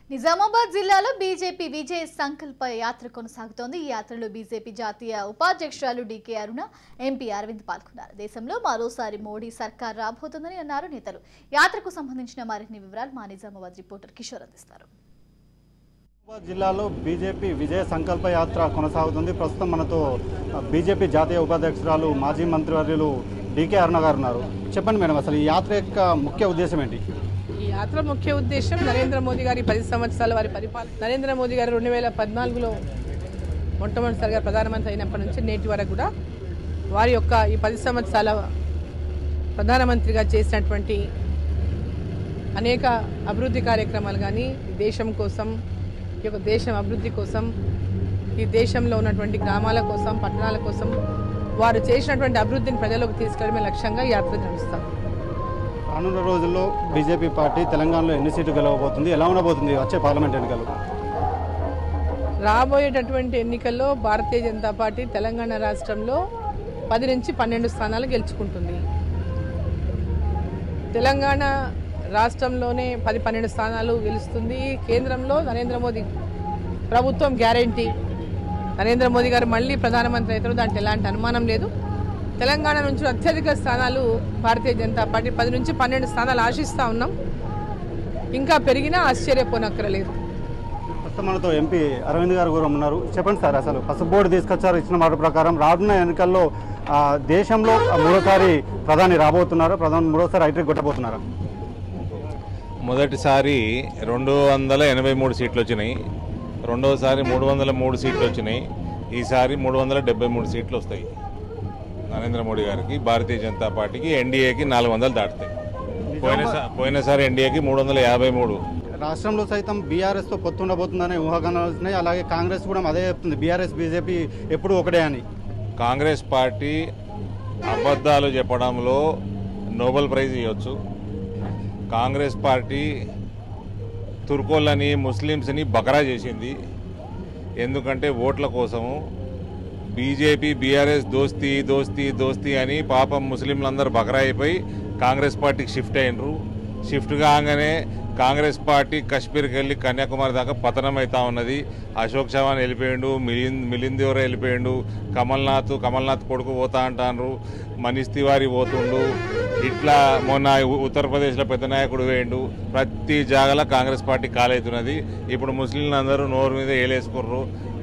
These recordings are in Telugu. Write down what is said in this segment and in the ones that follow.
నిజామాబాద్ జిల్లాలో బీజేపీ విజయ సంకల్ప యాత్ర కొనసాగుతోంది ఈ యాత్రలో బీజేపీ జాతీయ ఉపాధ్యక్షురాలు డీకే అరుణ ఎంపీ అరవింద్ పాల్గొన్నారు దేశంలో మరోసారి మోడీ సర్కార్ రాబోతుందని అన్నారు నేతలు యాత్రకు సంబంధించిన మరిన్ని వివరాలు మా నిజామాబాద్ రిపోర్టర్ కిషోర్ అందిస్తారు నిజామాబాద్ జిల్లాలో బీజేపీ విజయ సంకల్ప యాత్ర కొనసాగుతుంది ప్రస్తుతం మనతో బీజేపీ జాతీయ ఉపాధ్యక్షురాలు మాజీ మంత్రివర్యులు డీకే అరుణ గారు ఉన్నారు చెప్పండి మేడం అసలు ఈ యాత్ర యొక్క ముఖ్య ఉద్దేశం ఏంటి ఈ యాత్ర ముఖ్య ఉద్దేశం నరేంద్ర మోదీ గారి పది సంవత్సరాల వారి పరిపాలన నరేంద్ర మోదీ గారు రెండు వేల పద్నాలుగులో మొట్టమొదటిసారిగా ప్రధానమంత్రి అయినప్పటి నుంచి నేటి వరకు కూడా వారి యొక్క ఈ పది సంవత్సరాల ప్రధానమంత్రిగా చేసినటువంటి అనేక అభివృద్ధి కార్యక్రమాలు కానీ ఈ దేశం కోసం ఈ యొక్క దేశం అభివృద్ధి కోసం ఈ దేశంలో ఉన్నటువంటి గ్రామాల కోసం పట్టణాల కోసం వారు చేసినటువంటి అభివృద్ధిని ప్రజలకు తీసుకెళ్ళడమే లక్ష్యంగా ఈ యాత్ర నడుస్తాం రానున్న రోజుల్లో బీజేపీ పార్టీ తెలంగాణలో ఎన్ని సీట్లు గెలవబోతుంది ఎలా ఉండబోతుంది వచ్చే పార్లమెంట్ ఎన్నికలు రాబోయేటటువంటి ఎన్నికల్లో భారతీయ జనతా పార్టీ తెలంగాణ రాష్ట్రంలో పది నుంచి పన్నెండు స్థానాలు గెలుచుకుంటుంది తెలంగాణ రాష్ట్రంలోనే పది పన్నెండు స్థానాలు గెలుస్తుంది కేంద్రంలో నరేంద్ర మోదీ ప్రభుత్వం గ్యారంటీ నరేంద్ర మోదీ గారు మళ్ళీ ప్రధానమంత్రి అవుతారు దాంట్లో ఎలాంటి అనుమానం లేదు తెలంగాణ నుంచి అత్యధిక స్థానాలు భారతీయ జనతా పార్టీ పది నుంచి పన్నెండు స్థానాలు ఆశిస్తూ ఉన్నాం ఇంకా పెరిగినా ఆశ్చర్యపోనక్కరలేదు ప్రస్తుతం మనతో ఎంపీ అరవింద్ గారు కూడా ఉన్నారు చెప్పండి సార్ అసలు పసుపు బోర్డు తీసుకొచ్చారు ఇచ్చిన మాట ప్రకారం రానున్న ఎన్నికల్లో ఆ, దేశంలో మూడోసారి ప్రధాని రాబోతున్నారు ప్రధాని మూడోసారి ఐటీ కొట్టబోతున్నారు మొదటిసారి రెండు వందల ఎనభై మూడు సీట్లు వచ్చినాయి రెండోసారి మూడు వందల మూడు సీట్లు వచ్చినాయి ఈసారి మూడు వందల డెబ్బై మూడు సీట్లు వస్తాయి నరేంద్ర మోడీ గారికి భారతీయ జనతా పార్టీకి ఎన్డీఏకి నాలుగు వందలు దాటుతాయి పోయినసారి పోయినసారి ఎన్డీఏకి మూడు వందల యాభై మూడు రాష్ట్రంలో సైతం బీఆర్ఎస్ తో పొత్తు ఉండబోతుందనే ఊహాగానాలు వస్తున్నాయి అలాగే కాంగ్రెస్ కూడా అదే చెప్తుంది బీఆర్ఎస్ బీజేపీ ఎప్పుడు ఒకటే అని కాంగ్రెస్ పార్టీ అబద్ధాలు చెప్పడంలో నోబెల్ ప్రైజ్ ఇవ్వచ్చు కాంగ్రెస్ పార్టీ తుర్కోళ్ళని ముస్లిమ్స్ని బకరా చేసింది ఎందుకంటే ఓట్ల కోసము బీజేపీ బీఆర్ఎస్ దోస్తీ దోస్తీ దోస్తీ అని పాపం ముస్లింలందరూ బకరా అయిపోయి కాంగ్రెస్ పార్టీకి షిఫ్ట్ అయినరు షిఫ్ట్ కాగానే కాంగ్రెస్ పార్టీ కాశ్మీర్కి వెళ్ళి కన్యాకుమారి దాకా పతనం అవుతా ఉన్నది అశోక్ చవాన్ వెళ్ళిపోయిండు మిలింద్ మిలింద్ ఎవరో వెళ్ళిపోయిండు కమల్నాథ్ కమల్నాథ్ కొడుకు పోతా అంటారు మనీష్ తివారీ పోతుండు ఇట్లా మొన్న ఉ- ఉత్తరప్రదేశ్లో పెద్ద నాయకుడు వేయండు ప్రతి జాగలో కాంగ్రెస్ పార్టీ కాలవుతున్నది ఇప్పుడు ముస్లింలు అందరూ నోరు మీద ఏలేసుకుర్రు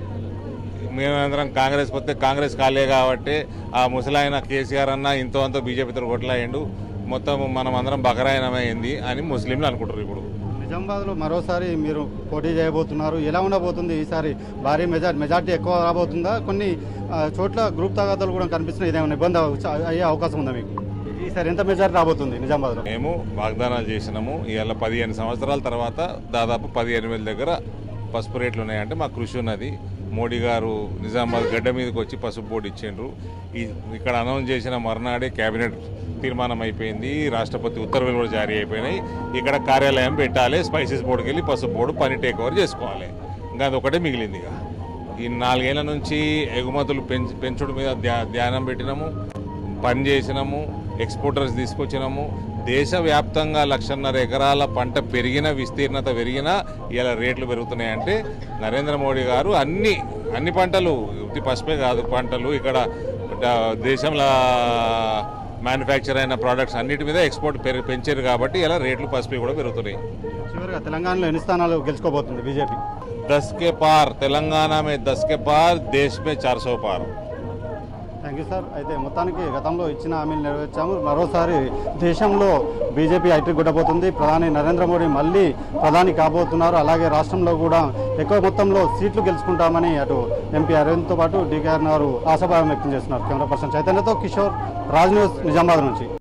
మేమందరం కాంగ్రెస్ వస్తే కాంగ్రెస్ కాలే కాబట్టి ఆ ముసలాయన కేసీఆర్ అన్న ఇంతో అంతో బీజేపీతో కొట్లాయిండు మొత్తం మనం అందరం బకరాయనమైంది అని ముస్లింలు అనుకుంటారు ఇప్పుడు నిజామాబాద్లో మరోసారి మీరు పోటీ చేయబోతున్నారు ఎలా ఉండబోతుంది ఈసారి భారీ మెజార్ మెజార్టీ ఎక్కువ రాబోతుందా కొన్ని ఆ, చోట్ల గ్రూప్ తగాదాలు కూడా కనిపిస్తున్నాయి ఇదేమైనా ఇబ్బంది అవ్వచ్చు- అయ్యే అవకాశం ఉందా మీకు ఈసారి ఎంత మెజార్టీ రాబోతుంది నిజామాబాద్లో మేము వాగ్దానాలు చేసినాము ఇవాళ పదిహేను సంవత్సరాల తర్వాత దాదాపు పదిహేను వేల దగ్గర పసుపు రేట్లు ఉన్నాయంటే మా కృషి ఉన్నది మోడీ గారు నిజామాబాద్ గడ్డ మీదకి వచ్చి పసుపు బోర్డు ఇచ్చిండ్రు ఈ ఇక్కడ అనౌన్స్ చేసిన మర్నాడే కేబినెట్ తీర్మానం అయిపోయింది రాష్ట్రపతి ఉత్తర్వులు కూడా జారీ అయిపోయినాయి ఇక్కడ కార్యాలయం పెట్టాలి స్పైసెస్ బోర్డుకి వెళ్ళి పసుపు బోర్డు పని టేక్ ఓవర్ చేసుకోవాలి ఇంకా అది ఒకటే మిగిలింది ఇక ఈ నాలుగేళ్ల నుంచి ఎగుమతులు పెంచ్ పెంచుడు మీద ధ్యా- ధ్యానం పెట్టినాము పని చేసినాము ఎక్స్పోర్టర్స్ తీసుకొచ్చినాము దేశవ్యాప్తంగా లక్షన్నర ఎకరాల పంట పెరిగిన విస్తీర్ణత పెరిగినా ఇలా రేట్లు పెరుగుతున్నాయంటే నరేంద్ర మోడీ గారు అన్ని అన్ని పంటలు ఉత్తి పసుపే కాదు పంటలు ఇక్కడ డ- దేశంలో మ్యానుఫ్యాక్చర్ అయిన ప్రోడక్ట్స్ అన్నిటి మీద ఎక్స్పోర్ట్ పెరి పెంచారు కాబట్టి ఇలా రేట్లు పసుపు కూడా పెరుగుతున్నాయి చివరిగా తెలంగాణలో ఎన్ని స్థానాలు గెలుచుకోబోతుంది బీజేపీ दस के पार तेलंगाना में दस के पार देश में चार सौ पार థ్యాంక్ యూ సార్ అయితే మొత్తానికి గతంలో ఇచ్చిన హామీలు నెరవేర్చాము మరోసారి దేశంలో బీజేపీ ఐటీ గుట్టబోతుంది ప్రధాని నరేంద్ర మోడీ మళ్ళీ ప్రధాని కాబోతున్నారు అలాగే రాష్ట్రంలో కూడా ఎక్కువ మొత్తంలో సీట్లు గెలుచుకుంటామని అటు ఎంపీ అరవింద్తో పాటు డీకేఆర్ గారు ఆశాభావం వ్యక్తం చేస్తున్నారు కెమెరా పర్సన్ చైతన్యతో కిషోర్ రాజ్ న్యూస్ నిజామాబాద్ నుంచి